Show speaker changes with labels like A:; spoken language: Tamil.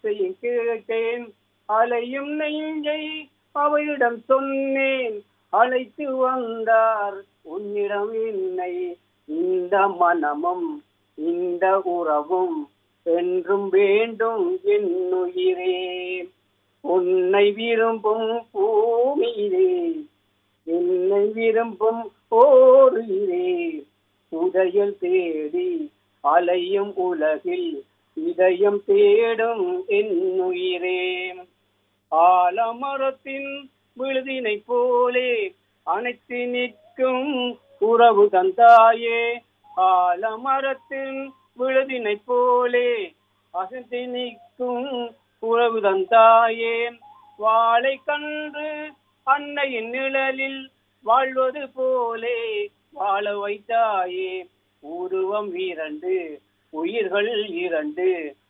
A: வார்த்தையும் கேட்டேன் அலையும் நெஞ்சை அவையிடம் சொன்னேன் அழைத்து வந்தார் உன்னிடம் என்னை இந்த மனமும் இந்த உறவும் என்றும் வேண்டும் என்னுயிரே உன்னை விரும்பும் பூமியிலே என்னை விரும்பும் ஓரிரே உதயல் தேடி அலையும் உலகில் இதயம் தேடும் என்னுயிரே ஆலமரத்தின் விழுதினை போலே அனைத்து நிற்கும் உறவு தந்தாயே ஆலமரத்தின் விழுதினை போலே அசைத்து நிற்கும் உறவு தந்தாயே வாழை கன்று அன்னையின் நிழலில் வாழ்வது போலே வாழ வைத்தாயே உருவம் இரண்டு உயிர்கள் இரண்டு